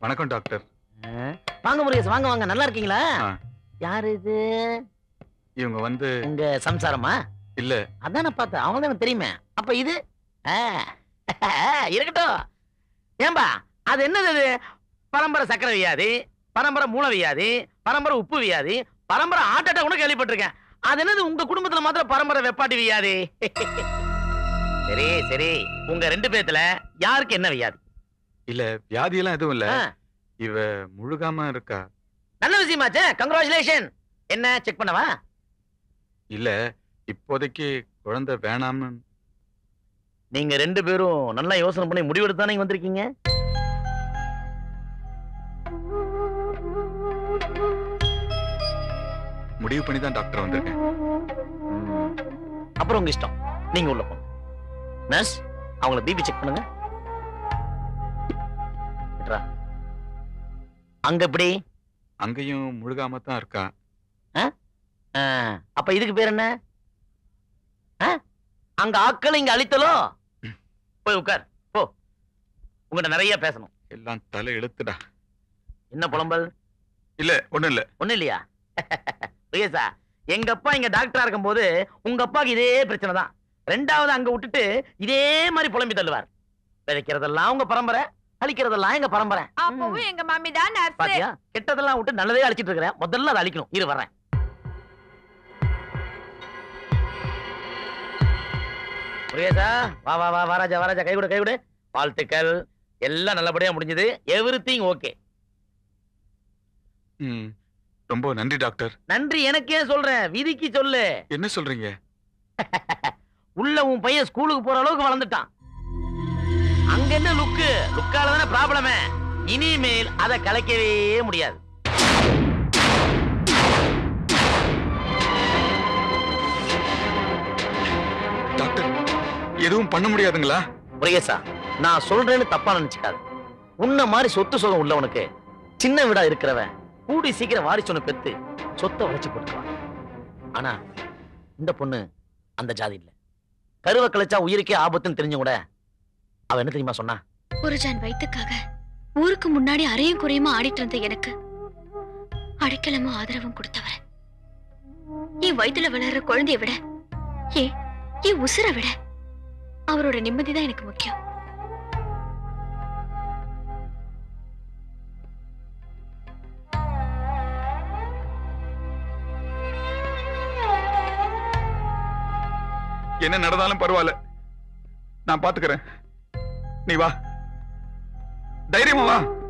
வணக்கம் டாக்டர் வாங்க முருகேஷ் வாங்க வாங்க நல்லா இருக்கீங்களா ஆ. யாரு இது இவங்க வந்து உங்க சம்சாரமா இல்ல அதான் நான் பார்த்தேன் அவங்க எனக்கு தெரியுமே அப்ப இது ஆ, இருக்கட்டும் ஏம்பா அது என்னது அது பரம்பரை சக்கரை வியாதி பரம்பரை மூல வியாதி பரம்பரை உப்பு வியாதி பரம்பரை ஹார்ட் அட்டாக் கூட கேள்விப்பட்டிருக்கேன் அது என்னது உங்க குடும்பத்துல மாத்திரம் பரம்பரை வெப்பாட்டி வியாதி சரி சரி உங்க ரெண்டு பேத்துல யாருக்கு என்ன வியாதி இல்ல வியாதியெல்லாம் எதுவும் இல்ல ஆ, இவ முழுகாம இருக்கா நல்ல விஷயமாச்சே கங்க்ராச்சுலேஷன் என்ன செக் பண்ணவா இல்ல இப்போதைக்கு குழந்தை வேணாம்னு நீங்க ரெண்டு பேரும் நல்லா யோசனை பண்ணி முடிவெடுத்து தானே வந்திருக்கீங்க முடிவு பண்ணி தான் டாக்டர் வந்திருக்கேன் ம். அப்புறம் உங்க இஷ்டம் நீங்க உள்ள போங்க நர்ஸ் அவங்கள பிபி செக் பண்ணுங்க விட்றா. அங்க எப்படி அங்கேயும் முழுகாம தான் இருக்கா ஆ, அப்ப இதுக்கு பேர் என்ன ஆ? அங்க ஆட்கள் இங்க அழித்தலோ போய் உட்கார் போ உங்ககிட்ட நிறைய பேசணும் எல்லாம் தலை இழுத்துடா என்ன புலம்பல் இல்ல ஒண்ணும் இல்ல ஒண்ணு இல்லையா பிரியசா எங்க அப்பா இங்க டாக்டரா இருக்கும்போது உங்க அப்பாக்கு இதே பிரச்சனை தான் ரெண்டாவது அங்க விட்டுட்டு இதே மாதிரி புலம்பி தள்ளுவார் விதைக்கிறதெல்லாம் உங்க பரம்பரை அழிக்கிறதெல்லாம் எங்க பரம்பரை அப்பவும் எங்க மம்மி தான் நர்ஸ் பாத்தியா கெட்டதெல்லாம் விட்டு நல்லதே அழிச்சிட்டு இருக்கிறேன் முதல்ல அதை அழிக்கணும் இரு வரேன் முருகேசா வா வா வா வாராஜா வாராஜா கை கொடு கை கொடு வாழ்த்துக்கள் எல்லாம் நல்லபடியா முடிஞ்சது எவ்ரி திங் ஓகே ம் ரொம்ப நன்றி டாக்டர் நன்றி எனக்கே சொல்றேன் விதிக்கு சொல்லு என்ன சொல்றீங்க உள்ள உன் பையன் ஸ்கூலுக்கு போற அளவுக்கு வளர்ந்துட்டான் அங்க என்ன லுக்கு லுக்கால தானே ப்ராப்ளமே இனிமேல் அதை கலைக்கவே முடியாது டாக்டர் எதுவும் பண்ண முடியாதுங்களா முருகேசா நான் சொல்றேன்னு தப்பா நினைச்சுக்காது உன்ன மாதிரி சொத்து சுகம் உள்ளவனுக்கு சின்ன வீடா இருக்கிறவன் கூடி சீக்கிரம் வாரிசு ஒண்ணு பெத்து சொத்தை வளைச்சு போட்டுக்குவான் ஆனா இந்த பொண்ணு அந்த ஜாதி இல்ல கருவை கழிச்சா உயிருக்கே ஆபத்துன்னு தெரிஞ்சு கூட அவ என்ன தெரியுமா சொன்னா ஒரு ஜான் வயித்துக்காக ஊருக்கு முன்னாடி அரையும் குறையுமா ஆடிட்டு இருந்த எனக்கு அடைக்கலமும் ஆதரவும் கொடுத்தவர் என் வயித்துல வளர்ற குழந்தைய விட ஏ என் உசுரை விட அவரோட நிம்மதி தான் எனக்கு முக்கியம் என்ன நடந்தாலும் பரவாயில்ல நான் பாத்துக்கிறேன் நீ வா தைரியமா வா